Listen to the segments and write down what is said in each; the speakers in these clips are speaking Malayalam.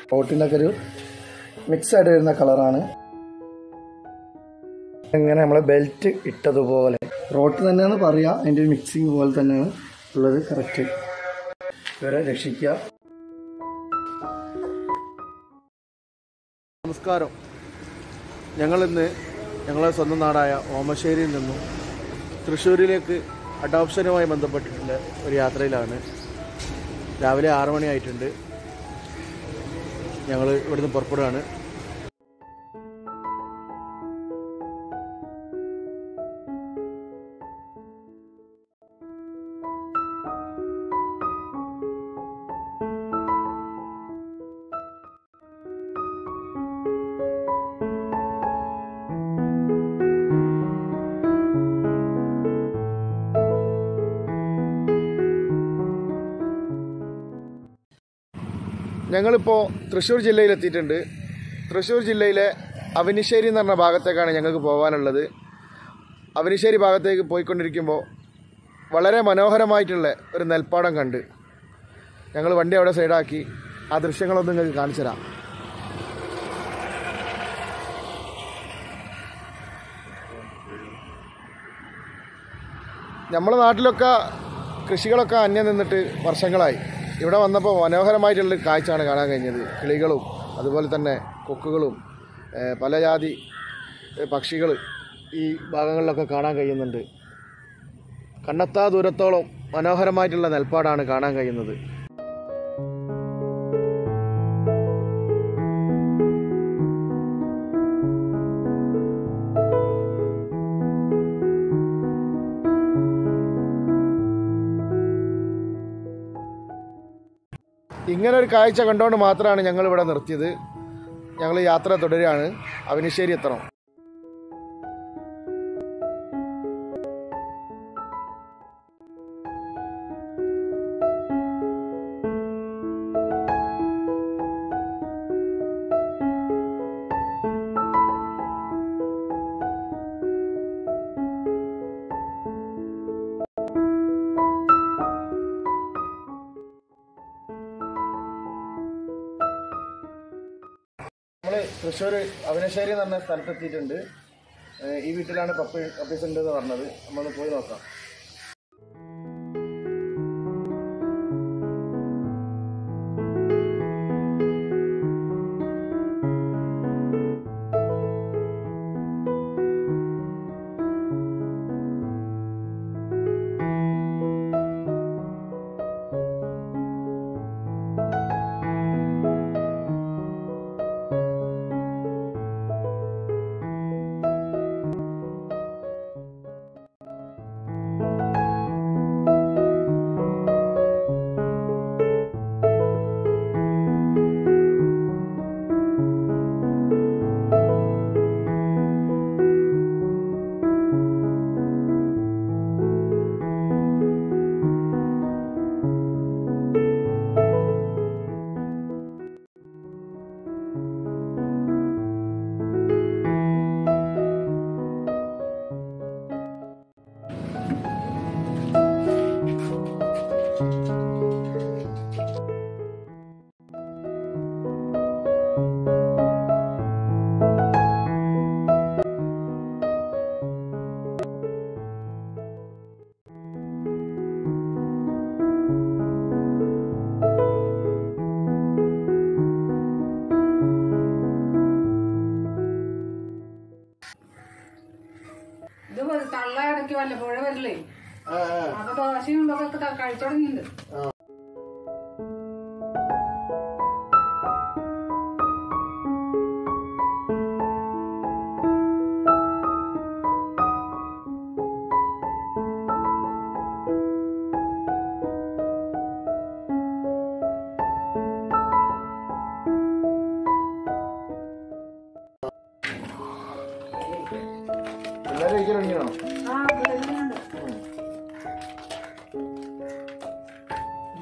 റോട്ടിൻ്റെ ഒക്കെ ഒരു മിക്സ് ആയിട്ട് വരുന്ന കളറാണ് ഇങ്ങനെ നമ്മളെ ബെൽറ്റ് ഇട്ടതുപോലെ റോട്ട് തന്നെയാണ് പറയാ അതിൻ്റെ ഒരു മിക്സിങ് പോലെ തന്നെയാണ് ഉള്ളത് കറക്റ്റ് ഇവരെ രക്ഷിക്കുക നമസ്കാരം ഞങ്ങളിന്ന് ഞങ്ങളെ സ്വന്തം നാടായ ഓമശ്ശേരിയിൽ നിന്നും തൃശ്ശൂരിലേക്ക് അഡോപ്ഷനുമായി ബന്ധപ്പെട്ടിട്ടുള്ള ഒരു യാത്രയിലാണ് രാവിലെ ആറ് മണിയായിട്ടുണ്ട് ഞങ്ങൾ ഇവിടുന്ന് പുറപ്പെടുകയാണ് ഞങ്ങളിപ്പോൾ തൃശ്ശൂർ ജില്ലയിലെത്തിയിട്ടുണ്ട് തൃശ്ശൂർ ജില്ലയിലെ അവനിശ്ശേരി എന്ന് പറഞ്ഞ ഭാഗത്തേക്കാണ് ഞങ്ങൾക്ക് പോകാനുള്ളത് അവനിശ്ശേരി ഭാഗത്തേക്ക് പോയിക്കൊണ്ടിരിക്കുമ്പോൾ വളരെ മനോഹരമായിട്ടുള്ള ഒരു നെൽപ്പാടം കണ്ട് ഞങ്ങൾ വണ്ടി അവിടെ സൈഡാക്കി ആ ദൃശ്യങ്ങളൊന്നും നിങ്ങൾക്ക് കാണിച്ചു തരാം നമ്മുടെ നാട്ടിലൊക്കെ കൃഷികളൊക്കെ അന്യം നിന്നിട്ട് വർഷങ്ങളായി ഇവിടെ വന്നപ്പോൾ മനോഹരമായിട്ടുള്ള കാഴ്ചയാണ് കാണാൻ കഴിഞ്ഞത് കിളികളും അതുപോലെ തന്നെ കൊക്കുകളും ഏഹ് പല ജാതി പക്ഷികൾ ഈ ഭാഗങ്ങളിലൊക്കെ കാണാൻ കഴിയുന്നുണ്ട് കണ്ണെത്താ ദൂരത്തോളം മനോഹരമായിട്ടുള്ള നെൽപ്പാടാണ് കാണാൻ കഴിയുന്നത് ഇങ്ങനെ ഒരു കാഴ്ച കണ്ടുകൊണ്ട് മാത്രമാണ് ഞങ്ങൾ ഇവിടെ നിർത്തിയത് ഞങ്ങൾ യാത്ര തുടരുകയാണ് അവനിശ്ശേരി എത്തണം നമ്മൾ തൃശ്ശൂർ അവനശ്ശേരി എന്ന് പറഞ്ഞ സ്ഥലത്തെത്തിയിട്ടുണ്ട് ഏഹ് ഈ വീട്ടിലാണ് പപ്പ പപ്പീസ് ഉണ്ട് എന്ന് പറഞ്ഞത് നമ്മളൊന്ന് പോയി നോക്കാം ഇത് തള്ള ഇടയ്ക്ക് വല്ലപ്പോഴേ വരില്ലേ അപ്പൊ ദോശയും ഇതൊക്കെ കഴിച്ചു തുടങ്ങിയിട്ടുണ്ട് എല്ലാവരും കഴിക്കലുണ്ടോ ആ ഇവിടെ ഇതുണ്ട്.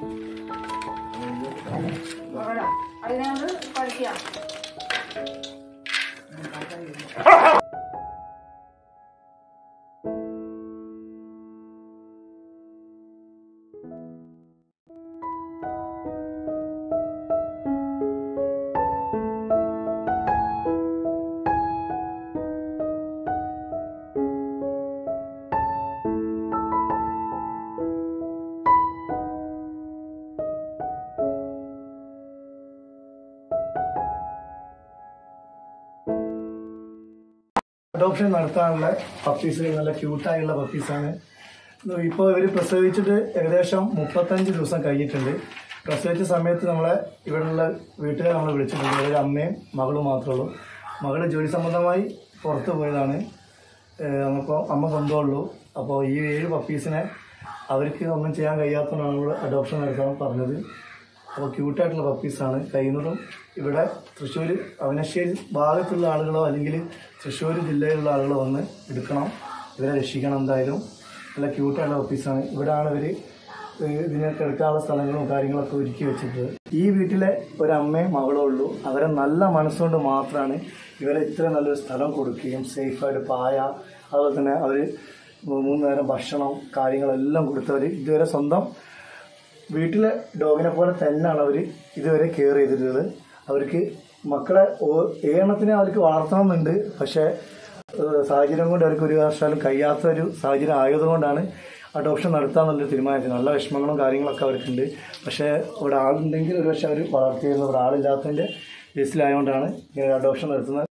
അഡോപ്ഷൻ നടത്താനുള്ള പപ്പീസ് നല്ല ക്യൂട്ടായുള്ള പപ്പീസാണ് ഇപ്പോൾ ഇവർ പ്രസവിച്ചിട്ട് ഏകദേശം മുപ്പത്തഞ്ച് ദിവസം കഴിഞ്ഞിട്ടുണ്ട് പ്രസവിച്ച സമയത്ത് നമ്മളെ ഇവിടെയുള്ള വീട്ടുകാർ നമ്മൾ വിളിച്ചിട്ടുണ്ട് ഒരു അമ്മയും മകളും മാത്രമേ ഉള്ളൂ മകൾ ജോലി സംബന്ധമായി പുറത്ത് പോയതാണ് അപ്പോൾ അമ്മ സ്വന്തമുള്ളൂ അപ്പോൾ ഈ ഏഴ് പപ്പീസിനെ അവർക്ക് ഒന്നും ചെയ്യാൻ കഴിയാത്തതാണ് നമ്മൾ അഡോപ്ഷൻ നടത്താൻ പറഞ്ഞത് അപ്പോൾ ക്യൂട്ടായിട്ടുള്ള പപ്പീസാണ് കഴിയുന്നതും ഇവിടെ തൃശ്ശൂർ അവനശ്ശേരി ഭാഗത്തുള്ള ആളുകളോ അല്ലെങ്കിൽ തൃശ്ശൂർ ജില്ലയിലുള്ള ആളുകളോ വന്ന് എടുക്കണം ഇവരെ രക്ഷിക്കണം എന്തായാലും നല്ല ക്യൂട്ടായിട്ടുള്ള പപ്പീസാണ് ഇവിടെയാണ് ഇവർ ഇതിനൊക്കെ എടുക്കാനുള്ള സ്ഥലങ്ങളും കാര്യങ്ങളൊക്കെ ഒരുക്കി വെച്ചിട്ടുള്ളത് ഈ വീട്ടിലെ ഒരമ്മയും മകളോ ഉള്ളൂ അവരെ നല്ല മനസ്സുകൊണ്ട് മാത്രമാണ് ഇവരെ ഇത്ര നല്ലൊരു സ്ഥലം കൊടുക്കുകയും സേഫായിട്ട് പായ അതുപോലെ തന്നെ അവർ മൂന്ന് നേരം ഭക്ഷണം കാര്യങ്ങളെല്ലാം കൊടുത്തവർ ഇതുവരെ സ്വന്തം വീട്ടിലെ ഡോഗിനെ പോലെ തന്നെയാണ് അവർ ഇതുവരെ കെയർ ചെയ്തിട്ടുള്ളത് അവർക്ക് മക്കളെ ഓ- ഏഴെണ്ണത്തിനെ അവർക്ക് വളർത്തണമെന്നുണ്ട് പക്ഷേ ഏഹ്, സാഹചര്യം കൊണ്ട് അവർക്ക് ഒരു വർഷമാലും കഴിയാത്ത ഒരു സാഹചര്യം ആയതുകൊണ്ടാണ് അഡോപ്ഷൻ നടത്താമെന്നുള്ളൊരു തീരുമാനിച്ചത് നല്ല വിഷമങ്ങളും കാര്യങ്ങളൊക്കെ അവർക്കുണ്ട് പക്ഷേ ഇവിടെ ആളുണ്ടെങ്കിൽ ഒരു പക്ഷേ അവർ വളർത്തിയിരുന്നു ഇവിടെ ആളില്ലാത്തതിൻ്റെ ബേസിലായതുകൊണ്ടാണ് ഇങ്ങനെ അഡോപ്ഷൻ നടത്തുന്നത്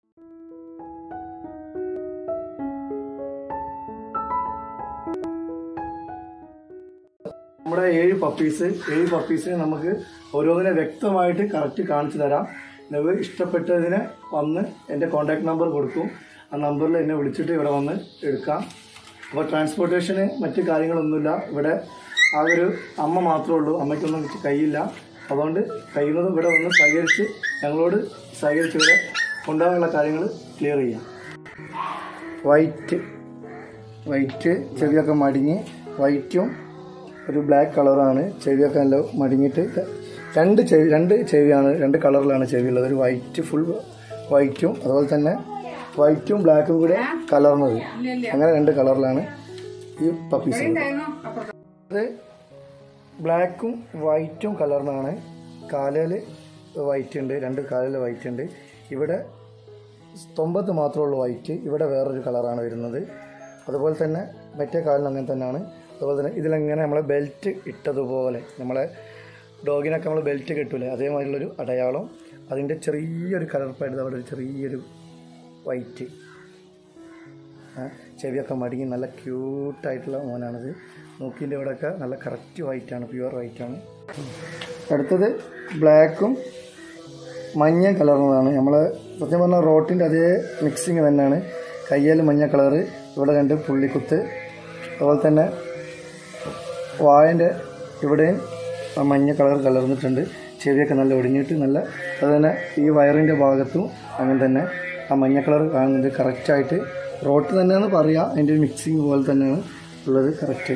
നമ്മുടെ ഏഴ് പപ്പീസ് ഏഴ് പപ്പീസിനെ നമുക്ക് ഓരോന്നിനെ വ്യക്തമായിട്ട് കറക്റ്റ് കാണിച്ചു തരാം നിങ്ങൾ ഇഷ്ടപ്പെട്ടതിനെ വന്ന് എൻ്റെ കോൺടാക്ട് നമ്പർ കൊടുക്കും ആ നമ്പറിൽ എന്നെ വിളിച്ചിട്ട് ഇവിടെ വന്ന് എടുക്കാം അപ്പോൾ ട്രാൻസ്പോർട്ടേഷന് മറ്റ് കാര്യങ്ങളൊന്നുമില്ല ഇവിടെ ആകെ ഒരു അമ്മ മാത്രമേ ഉള്ളൂ അമ്മയ്ക്കൊന്നും വെച്ച് കയ്യില്ല അതുകൊണ്ട് കഴിയുന്നതും ഇവിടെ വന്ന് സഹകരിച്ച് ഞങ്ങളോട് സഹകരിച്ച് ഇവിടെ കൊണ്ടുപോകാനുള്ള കാര്യങ്ങൾ ക്ലിയർ ചെയ്യാം വൈറ്റ് വൈറ്റ് ചെവിയൊക്കെ മടിഞ്ഞ് വൈറ്റും ഒരു ബ്ലാക്ക് കളറാണ് ചെവിയൊക്കെ നല്ല മടിഞ്ഞിട്ട് രണ്ട് ചെവി രണ്ട് ചെവിയാണ് രണ്ട് കളറിലാണ് ചെവി ഉള്ളത് ഒരു വൈറ്റ് ഫുൾ വൈറ്റും അതുപോലെ തന്നെ വൈറ്റും ബ്ലാക്കും കൂടെ കലർന്നത് അങ്ങനെ രണ്ട് കളറിലാണ് ഈ പപ്പീസ് ഉള്ളത് ഉണ്ടായിരുന്നു അപ്പുറത്ത് അത് ബ്ലാക്കും വൈറ്റും കലർന്നാണ് കാലയിൽ വൈറ്റ് ഉണ്ട് രണ്ട് കാലിൽ വൈറ്റ് ഉണ്ട് ഇവിടെ തൊമ്പത്ത് മാത്രമേ ഉള്ളൂ വൈറ്റ് ഇവിടെ വേറൊരു കളറാണ് വരുന്നത് അതുപോലെ തന്നെ മറ്റേ കാലിന് അങ്ങനെ തന്നെയാണ് അതുപോലെ തന്നെ ഇതിലെങ്ങനെ നമ്മളെ ബെൽറ്റ് ഇട്ടതുപോലെ നമ്മളെ ഡോഗിനൊക്കെ നമ്മൾ ബെൽറ്റ് കെട്ടൂലേ അതേമാതിരിയുള്ളൊരു അടയാളം അതിൻ്റെ ചെറിയൊരു കളർപ്പായിട്ട് അവിടെ ഒരു ചെറിയൊരു വൈറ്റ് ആ, ചെവിയൊക്കെ മടങ്ങി നല്ല ക്യൂട്ടായിട്ടുള്ള മോനാണിത് നോക്കിൻ്റെ ഇവിടെയൊക്കെ നല്ല കറക്റ്റ് വൈറ്റാണ് പ്യുവർ വൈറ്റാണ് അടുത്തത് ബ്ലാക്കും മഞ്ഞ കളറുള്ളതാണ് നമ്മൾ സത്യം പറഞ്ഞാൽ റോട്ടിൻ്റെ അതേ മിക്സിങ് തന്നെയാണ് കയ്യിൽ മഞ്ഞ കളറ് ഇവിടെ രണ്ട് പുള്ളിക്കുത്ത് അതുപോലെ തന്നെ വായൻ്റെ ഇവിടെയും ആ മഞ്ഞ കളർ കലർന്നിട്ടുണ്ട് ചെവിയൊക്കെ നല്ല ഒടിഞ്ഞിട്ട് നല്ല അത് തന്നെ ഈ വയറിൻ്റെ ഭാഗത്തും അങ്ങനെ തന്നെ ആ മഞ്ഞ കളർ കാണുന്നുണ്ട് കറക്റ്റായിട്ട് റോട്ട് തന്നെയാണെന്ന് പറയാം അതിൻ്റെ ഒരു മിക്സിങ് പോലെ തന്നെയാണ് ഉള്ളത് കറക്റ്റ്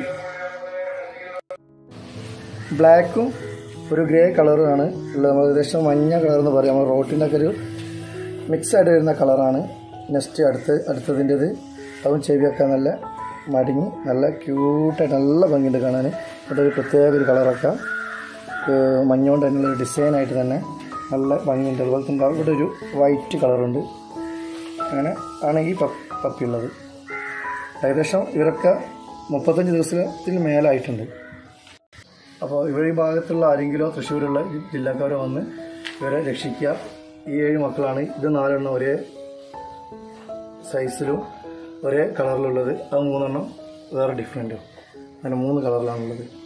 ബ്ലാക്കും ഒരു ഗ്രേ കളറുമാണ് ഉള്ളത് നമ്മൾ ഏകദേശം മഞ്ഞ കളർ എന്ന് പറയാം നമ്മൾ റോട്ടിൻ്റെ ഒക്കെ ഒരു മിക്സ് ആയിട്ട് വരുന്ന കളറാണ് നെക്സ്റ്റ് അടുത്ത് അടുത്തതിൻ്റെത് അതും ചെവിയൊക്കെ നല്ല മടങ്ങി നല്ല ക്യൂട്ടായിട്ട് നല്ല ഭംഗിയുണ്ട് കാണാൻ ഇവിടെ ഒരു പ്രത്യേക ഒരു കളറൊക്കെ ഏഹ് മഞ്ഞോണ്ട് തന്നെയുള്ള ഒരു ഡിസൈനായിട്ട് തന്നെ നല്ല ഭംഗിയുണ്ട് അതുപോലെ തന്നെ ഇവിടെ ഒരു വൈറ്റ് കളറുണ്ട് അങ്ങനെ ആണ് ഈ പപ്പ് പപ്പി ഉള്ളത് ഏകദേശം ഇവരൊക്കെ മുപ്പത്തഞ്ച് ദിവസത്തിന് മേലായിട്ടുണ്ട് അപ്പോൾ ഇവിടെ ഈ ഭാഗത്തുള്ള ആരെങ്കിലോ തൃശ്ശൂരുള്ള ഈ ജില്ലക്കാരോ വന്ന് ഇവരെ രക്ഷിക്കുക ഈ ഏഴ് മക്കളാണ് ഇത് നാലെണ്ണം ഒരേ സൈസിലും ഒരേ കളറിലുള്ളത് അത് മൂന്നെണ്ണം വേറെ ഡിഫറെൻറ്റും അങ്ങനെ മൂന്ന് കളറിലാണുള്ളത്